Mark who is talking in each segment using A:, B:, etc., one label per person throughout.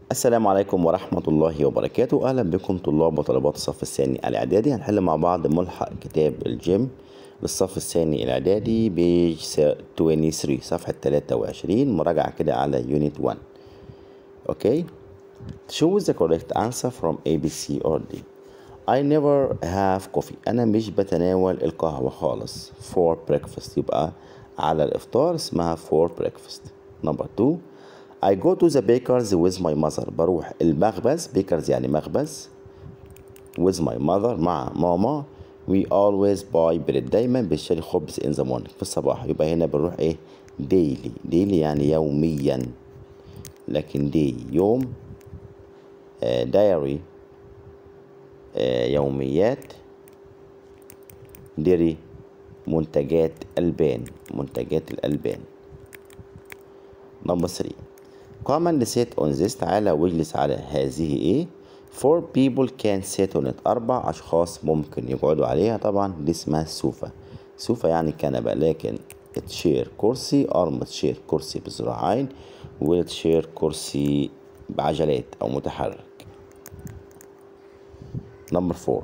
A: السلام عليكم ورحمة الله وبركاته أهلا بكم طلاب وطالبات الصف الثاني الإعدادي هنحل مع بعض ملحق كتاب الجيم للصف الثاني الإعدادي بيج 23 صفحة 23 مراجعة كده على يونت 1 أوكي choose the correct answer from A B C or D I never have coffee أنا مش بتناول القهوة خالص for breakfast يبقى على الإفطار اسمها for breakfast number 2 I go to the bakers with my mother بروح المخبز bakers يعني مخبز with my mother مع ماما we always buy bread دايما بنشتري خبز in the morning في الصباح يبقى هنا بنروح ايه daily daily يعني يوميا لكن day يوم آه diary آه يوميات ديري منتجات ألبان منتجات الألبان نمبر 3 come and sit on this تعالى واجلس على هذه ايه four people can sit on it أربع أشخاص ممكن يقعدوا عليها طبعا دي اسمها السوفة سوفة يعني كنبة لكن تشير كرسي أرم تشير كرسي بذراعين ويلتشير كرسي بعجلات أو متحرك نمبر فور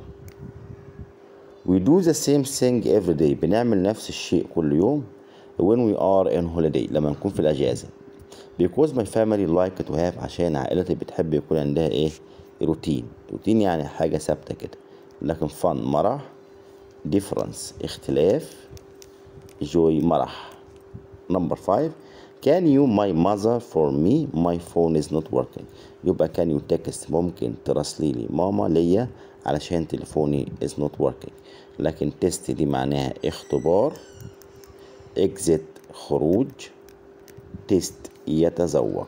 A: we do the same thing every day بنعمل نفس الشيء كل يوم when we are in holiday لما نكون في الأجازة because my family like to have عشان عائلتي بتحب يكون عندها ايه روتين روتين يعني حاجة ثابتة كده لكن fun مرح difference اختلاف joy مرح number five can you my mother for me my phone is not working يبقى can you text ممكن تراسلي لي ماما ليا علشان تليفوني is not working لكن تيست دي معناها اختبار exit خروج تيست يتذوق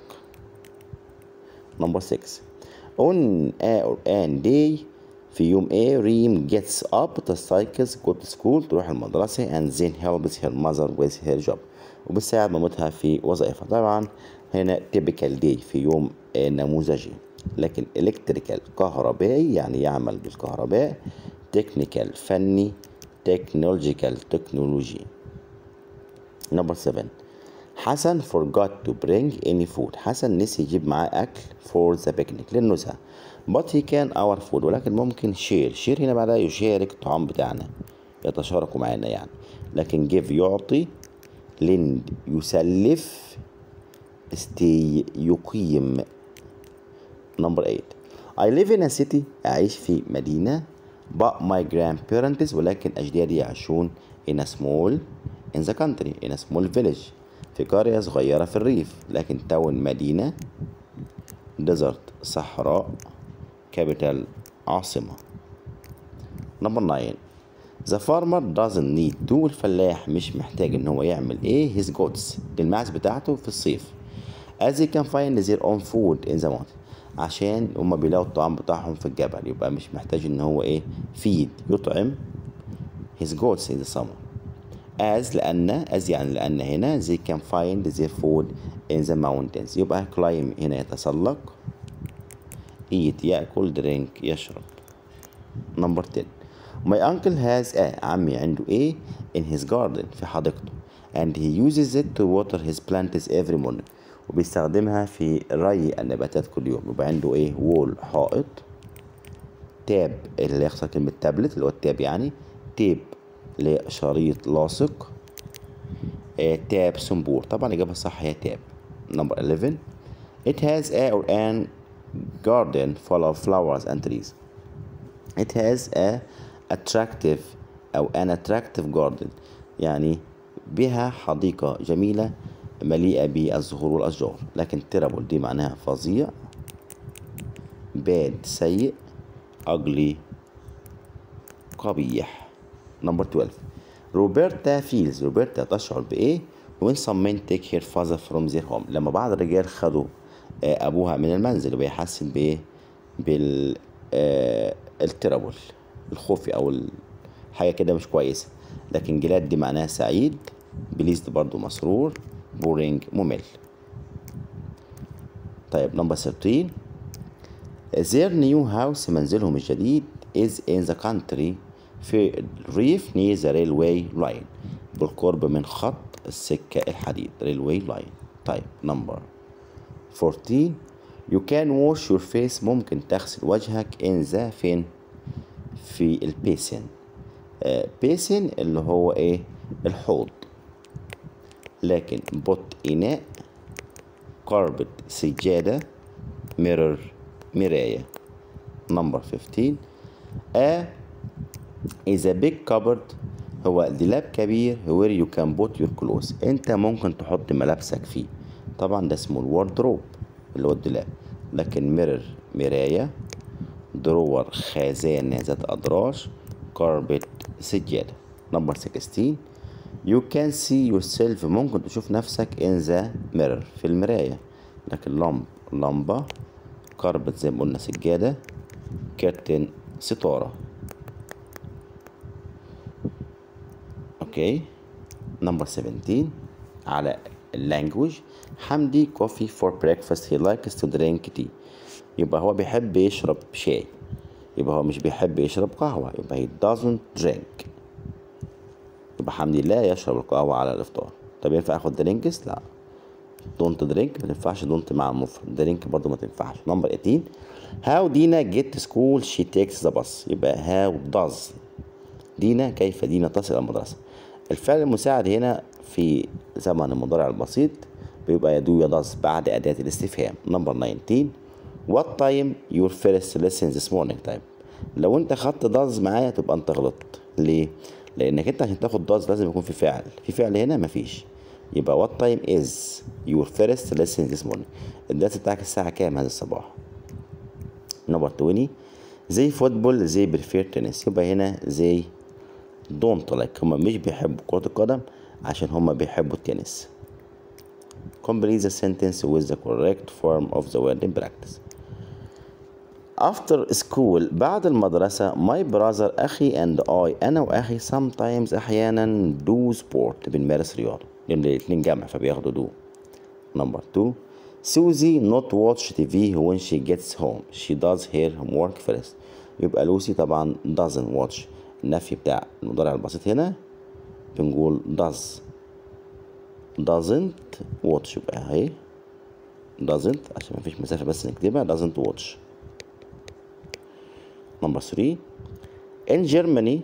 A: number 6 on a or an day في يوم A ريم gets up تستيقظ go to school تروح المدرسة and then helps her mother with her job وبتساعد مامتها في وظائفها طبعا هنا typical day في يوم نموذجي لكن electrical كهربائي يعني يعمل بالكهرباء technical فني technological تكنولوجي number 7 حسن forgot to bring any food حسن نسي يجيب معاه أكل for the picnic للنزهة but he can our food ولكن ممكن share share هنا بعدها يشارك الطعام بتاعنا يتشاركوا معانا يعني لكن give يعطي lend يسلف stay يقيم number 8 I live in a city أعيش في مدينة but my grandparents ولكن أجدادي يعيشون in a small in the country in a small village في قرية صغيرة في الريف لكن تاون مدينة ديزرت صحراء كابيتال عاصمة نمبر 9 The farmer doesn't need to الفلاح مش محتاج ان هو يعمل ايه his goods المعز بتاعته في الصيف as he can find their own food in the mountain عشان هما بيلاقوا الطعام بتاعهم في الجبل يبقى مش محتاج ان هو ايه feed يطعم his goats in the summer as لأن as يعني لأن هنا they can find their food in the mountains يبقى climb هنا يتسلق eat يأكل drink يشرب number 10 my uncle has a عمي عنده ايه in his garden في حديقته and he uses it to water his plants every morning وبيستخدمها في ري النباتات كل يوم يبقى عنده ايه وول حائط تاب اللي يخسر كلمة تابلت اللي هو التاب يعني تيب لشريط لاصق آه تاب سنبور طبعا الإجابة الصح هي تاب number 11 it has a or an garden full of flowers and trees it has a attractive أو an attractive garden يعني بها حديقة جميلة مليئة بالزهور والأشجار لكن terrible دي معناها فظيع bad سيء ugly قبيح نمبر 12 روبرتا فيلز روبرتا تشعر بإيه when some men take her father from their home لما بعض الرجال خدوا أبوها من المنزل وبيحسن بإيه بال التربل الخوفي أو حاجة كده مش كويسة لكن جلاد دي معناها سعيد بليزد برضو مسرور بورينج ممل طيب نمبر 13 their new house منزلهم الجديد is in the country في الريف near the railway line بالقرب من خط السكة الحديد railway line طيب نمبر 14 you can wash your face ممكن تغسل وجهك in the فين في البيسن آه بيسن اللي هو ايه الحوض لكن بوت إناء كاربت سجادة mirror مراية number 15 a is a big cupboard هو دولاب كبير where you can put your clothes انت ممكن تحط ملابسك فيه طبعا ده اسمه الوردروب اللي هو الدولاب لكن mirror مراية درور خزانة ذات أدراج كاربت سجادة نمبر 16 you can see yourself ممكن تشوف نفسك in the mirror في المراية لكن لمب لمبة كاربت زي ما قلنا سجادة كرتن ستارة اوكي نمبر 17 على اللانجوج حمدي coffee for breakfast he likes to drink tea يبقى هو بيحب يشرب شاي يبقى هو مش بيحب يشرب قهوة يبقى he doesn't drink يبقى حمدي لا يشرب القهوة على الإفطار طب ينفع آخد درينكس؟ لا دونت درينك ما تنفعش دونت مع المفرد درينك برضو ما تنفعش نمبر 18 هاو دينا جيت to school she takes the bus يبقى هاو does دينا كيف دينا تصل إلى المدرسة الفعل المساعد هنا في زمن المضارع البسيط بيبقى يدو يدوس بعد أداة الاستفهام نمبر 19 what time your first lesson this morning طيب لو انت خدت does معايا تبقى انت غلطت ليه لانك انت عشان تاخد does لازم يكون في فعل في فعل هنا مفيش يبقى what time is your first lesson this morning الدرس بتاعك الساعة كام هذا الصباح نمبر 20 زي فوتبول زي بريفير تنس يبقى هنا زي دونت لايك هما مش بيحبوا كرة القدم عشان هما بيحبوا التنس complete the sentence with the correct form of the word in practice after school بعد المدرسة my brother أخي and I أنا وأخي sometimes أحيانا do sport بنمارس رياضة لأن الاتنين جمع فبياخدوا do number two Susie not watch TV when she gets home she does her homework first يبقى لوسي طبعا doesn't watch النفي بتاع المضارع البسيط هنا بنقول does doesn't watch يبقى اهي doesn't عشان مفيش مسافة بس نكتبها doesn't watch number 3 in Germany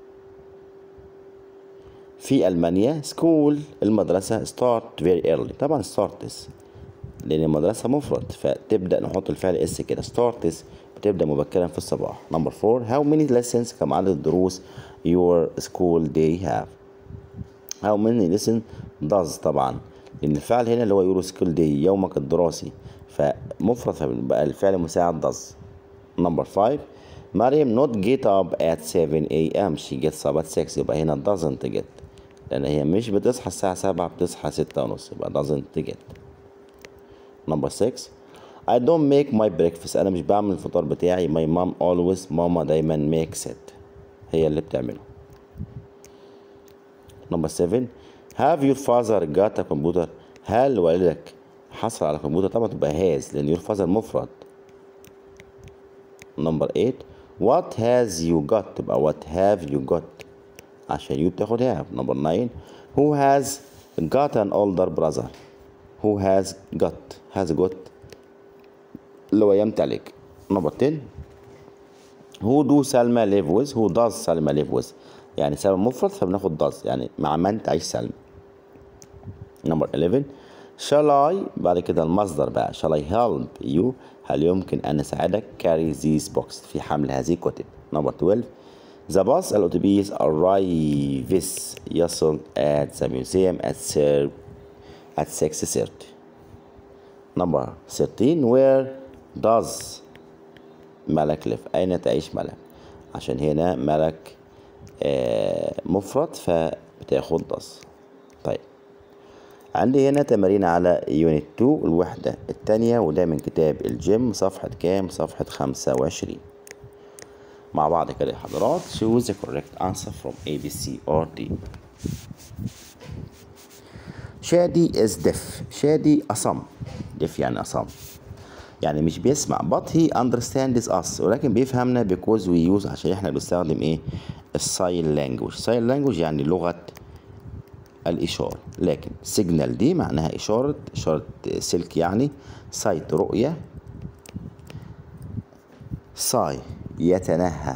A: في ألمانيا school المدرسة start very early طبعا starts لأن المدرسة مفرد فتبدأ نحط الفعل اس كده starts بتبدأ مبكرا في الصباح number 4 how many lessons كم عدد الدروس your school day have how many lessons does طبعا لأن الفعل هنا اللي هو يورو سكول داي يومك الدراسي فمفرد فبقى الفعل مساعد does number 5 مريم not get up at 7 a.m. she gets up at 6 يبقى هنا doesn't get لأن هي مش بتصحى الساعة 7 بتصحى 6 ونص يبقى doesn't get number 6 I don't make my breakfast أنا مش بعمل الفطار بتاعي my mom always ماما دايما makes it هي اللي بتعمله number 7 have your father got a computer هل والدك حصل على كمبيوتر طبعا تبقى has لأن your father مفرد number 8 what has you got تبقى what have you got عشان you بتاخد have number 9 who has got an older brother who has got has got اللي هو يمتلك number 10 who do سلمى live with who does سلمى live with يعني سلمى مفرد فبناخد does يعني مع من تعيش سلمى number 11 shall I بعد كده المصدر بقى shall I help you هل يمكن أن أساعدك carry these books في حمل هذه الكتب number 12 the bus الأتوبيس arrives يصل at the museum at sir at 6:30 number 13 where does ملك live أين تعيش ملك عشان هنا ملك آه مفرد فبتاخد does طيب عندي هنا تمارين على يونت 2 الوحدة التانية وده من كتاب الجيم صفحة كام صفحة خمسة وعشرين مع بعض كده يا حضرات choose the correct answer from A B C or D شادي is deaf شادي أصم deaf يعني أصم يعني مش بيسمع but he understands us ولكن بيفهمنا because we use عشان احنا بنستخدم ايه الساين لانجوج ساين لانجوج يعني لغة الإشارة لكن سيجنال دي معناها إشارة إشارة سلك يعني سايت رؤية sigh يتنهى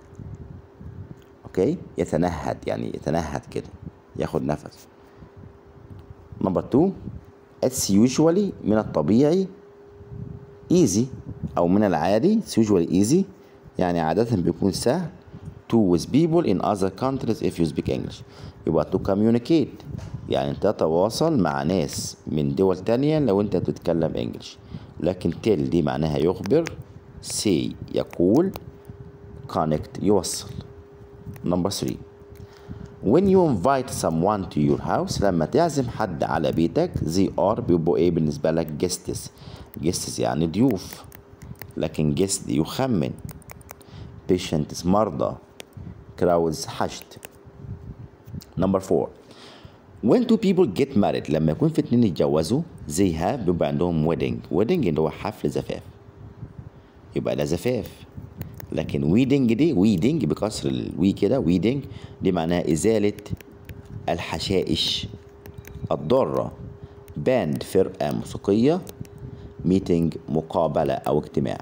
A: اوكي يتنهد يعني يتنهد كده ياخد نفس نمبر 2 it's usually من الطبيعي easy او من العادي it's usually easy يعني عادة بيكون سهل to with people in other countries if you speak English يبقى to communicate يعني تتواصل مع ناس من دول تانية لو انت بتتكلم انجلش لكن tell دي معناها يخبر say يقول connect يوصل number 3 when you invite someone to your house لما تعزم حد على بيتك they are بيبقوا ايه بالنسبة لك guests guests يعني ضيوف لكن guest يخمن patients مرضى crowds حشد number 4 when two people get married لما يكون في اتنين يتجوزوا they have بيبقى عندهم wedding wedding اللي هو حفل زفاف يبقى ده زفاف لكن ويدنج دي ويدنج بكسر الوي كده ويدنج دي معناها إزالة الحشائش الضارة باند فرقة موسيقية ميتنج مقابلة أو اجتماع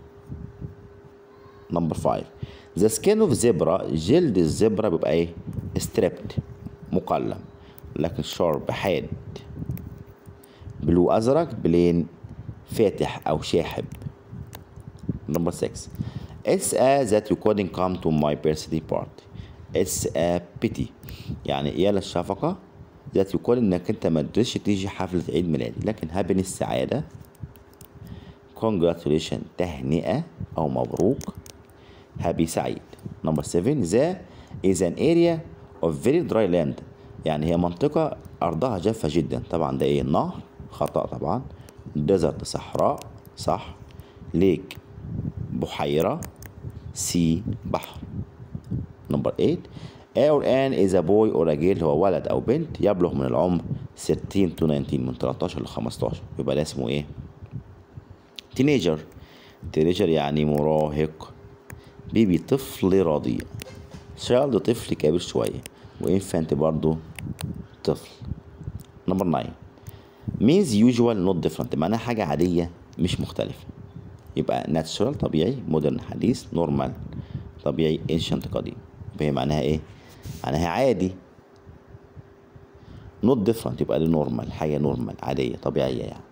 A: نمبر 5 ذا سكين اوف زبرا جلد الزبرة بيبقى ايه ستريبت مقلم لكن شارب حاد بلو أزرق بلين فاتح أو شاحب نمبر 6 It's a that you couldn't come to my birthday party. It's a pity. يعني يا للشفقة that you couldn't انك انت ما تقدرش تيجي حفلة عيد ميلادي لكن happiness سعادة congratulation تهنئة أو مبروك happy سعيد number 7 the is an area of very dry land يعني هي منطقة أرضها جافة جدا طبعا ده إيه نهر خطأ طبعا desert صحراء صح ليك بحيرة سي بحر نمبر 8 A or an is a boy or a girl هو ولد أو بنت يبلغ من العمر 13 to 19 من 13 ل 15 يبقى ده اسمه إيه؟ تينيجر تينيجر يعني مراهق بيبي طفل رضيع child طفل كبير شوية وإنفانت برضو طفل نمبر 9 means usual not different معناها حاجة عادية مش مختلفة يبقى natural طبيعي modern حديث normal طبيعي ancient قديم يبقى هي معناها ايه معناها عادي not different يبقى دي normal حاجة normal عادية طبيعية يعني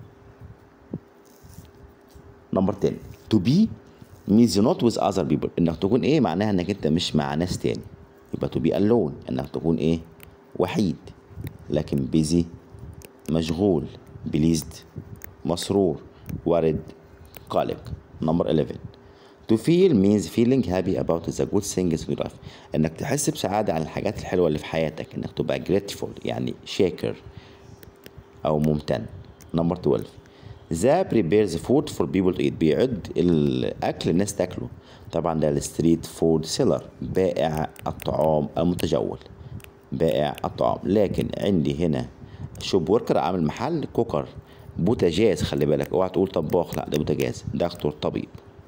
A: نمبر 10 to be means not with other people انك تكون ايه معناها انك انت مش مع ناس تاني يبقى to be alone انك تكون ايه وحيد لكن busy مشغول pleased مسرور ورد قلق number 11 to feel means feeling happy about the good things in your life انك تحس بسعادة عن الحاجات الحلوة اللي في حياتك انك تبقى grateful يعني شاكر او ممتن number 12 ذا prepares food for people to eat بيعد الاكل الناس تاكله طبعا ده الستريت فود سيلر بائع الطعام المتجول بائع الطعام لكن عندي هنا شوب وركر عامل محل كوكر بوتاجاز خلي بالك اوعى تقول طباخ لا ده بوتاجاز دكتور طبيب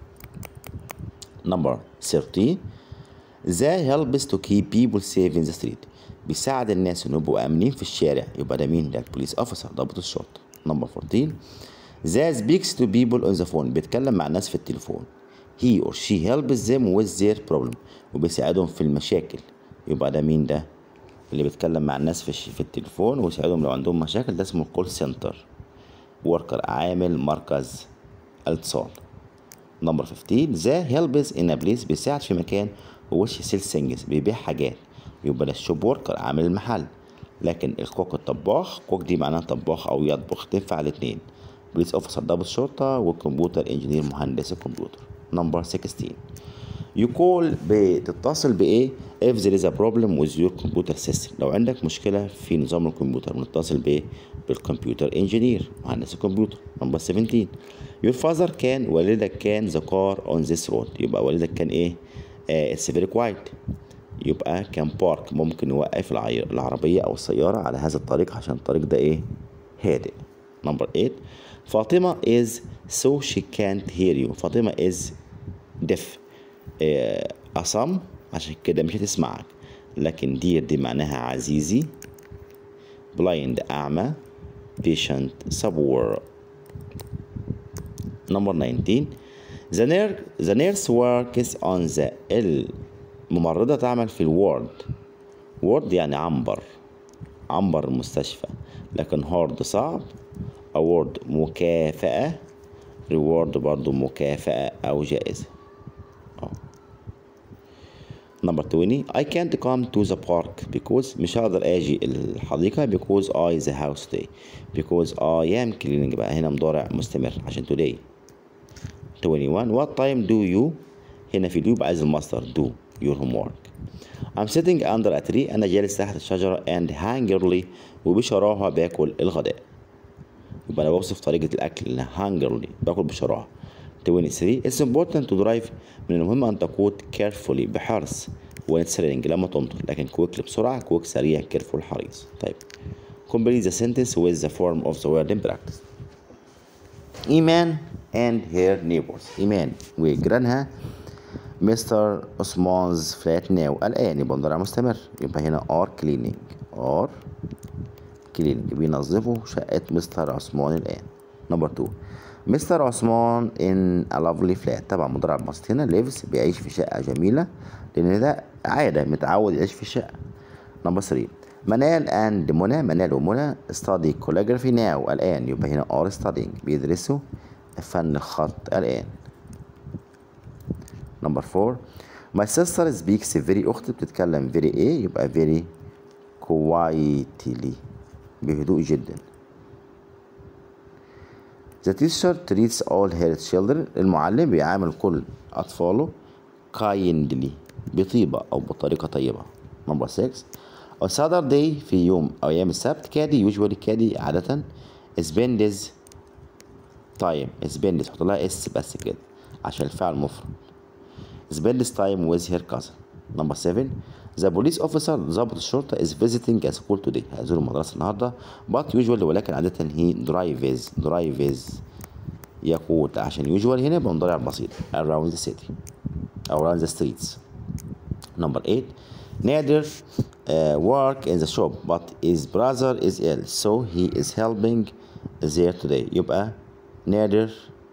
A: نمبر 30 ذا helps to keep people safe in the street بيساعد الناس انهم يبقوا امنين في الشارع يبقى ده مين ده البوليس اوفيسر ضابط الشرطه نمبر 14 ذا speaks to people on the phone بيتكلم مع الناس في التليفون he or she helps them with their problem وبيساعدهم في المشاكل يبقى ده مين ده اللي بيتكلم مع الناس في في التليفون ويساعدهم لو عندهم مشاكل ده اسمه الكول سنتر وركر عامل مركز الاتصال نمبر 15 ذا هيلبز ان بليس بيساعد في مكان وش سيل سينجز بيبيع حاجات يبقى ده الشوب وركر عامل المحل لكن الكوك الطباخ كوك دي معناها طباخ او يطبخ تنفع الاتنين بوليس اوفيسر ضابط شرطة والكمبيوتر انجينير مهندس الكمبيوتر نمبر 16 يقول بتتصل بايه if there is a problem with your computer system لو عندك مشكلة في نظام الكمبيوتر بنتصل بايه بالكمبيوتر انجينير مهندس الكمبيوتر نمبر 17 your father كان والدك كان the car on this road يبقى والدك كان ايه آه it's very quiet يبقى كان بارك ممكن يوقف العربية أو السيارة على هذا الطريق عشان الطريق ده إيه هادئ نمبر 8 فاطمة is so she can't hear you فاطمة is deaf إيه أصم عشان كده مش هتسمعك لكن دير دي معناها عزيزي blind أعمى patient صبور نمبر 19 the nurse the nurse works on the الممرضة تعمل في الوورد وورد يعني عنبر عنبر المستشفى لكن هارد صعب award مكافأة reward برضو مكافأة أو جائزة نمبر 20 I can't come to the park because مش هقدر اجي الحديقة because I the house today because I am cleaning بقى هنا مضارع مستمر عشان today 21 what time do you هنا في اليوب عايز المصدر do your homework I'm sitting under a tree أنا جالس تحت الشجرة and hungrily وبشراهة باكل الغداء يبقى أنا بوصف طريقة الأكل إنها hungrily باكل بشراهة 23 It's important to drive من المهم أن تقود carefully بحرص when it's raining لما تمطر لكن quickly بسرعة quick سريع careful حريص طيب complete the sentence with the form of the word in practice إيمان and her neighbors إيمان وجيرانها مستر عثمان's flat now الآن يبقى مضارع مستمر يبقى هنا are cleaning are cleaning بينظفوا شقة مستر عثمان الآن نمبر 2 مستر عثمان in a lovely flat طبعا مضارع بسيط هنا lives بيعيش في شقة جميلة لأن ده عادة متعود يعيش في شقة نمبر 3 منال and منى منال ومنى study calligraphy now الآن يبقى هنا are studying بيدرسوا فن الخط الآن نمبر 4 my sister speaks very أختي بتتكلم very إيه يبقى very quietly بهدوء جدا The teacher treats all her children المعلم بيعامل كل أطفاله kindly بطيبة أو بطريقة طيبة نمبر 6 On Saturday في يوم أو أيام السبت كادي usually كادي عادة spends time spends حط لها اس بس كده عشان الفعل مفرد spends time with her cousin نمبر 7 The police officer ضابط الشرطة is visiting a school today هيزور المدرسة النهاردة but usually ولكن عادة he drives drives يقود عشان usually هنا يبقى مضارع بسيط around the city around the streets number 8 نادر uh, work in the shop but his brother is ill so he is helping there today يبقى نادر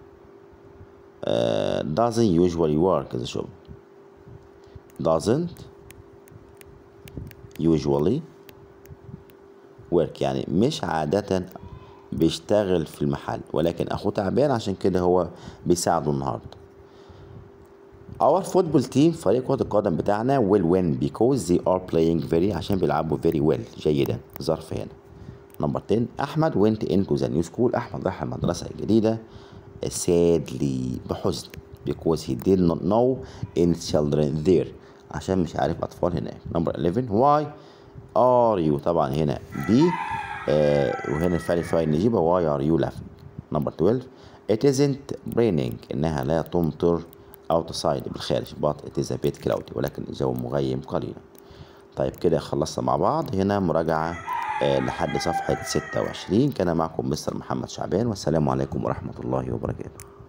A: uh, doesn't usually work in the shop doesn't usually work يعني مش عادة بيشتغل في المحل ولكن أخوه تعبان عشان كده هو بيساعده النهاردة Our football team فريق كرة القدم بتاعنا will win because they are playing very عشان بيلعبوا very well جيدا ظرف هنا نمبر 10 أحمد went into the new school أحمد راح المدرسة الجديدة sadly بحزن because he did not know any children there عشان مش عارف أطفال هناك نمبر 11 why are you طبعا هنا بي آه وهنا الفعل الفاعل نجيبه why are you laughing نمبر 12 it isn't raining إنها لا تمطر outside بالخارج but it is a bit cloudy ولكن الجو مغيم قليلا طيب كده خلصنا مع بعض هنا مراجعة آه لحد صفحة 26 كان معكم مستر محمد شعبان والسلام عليكم ورحمة الله وبركاته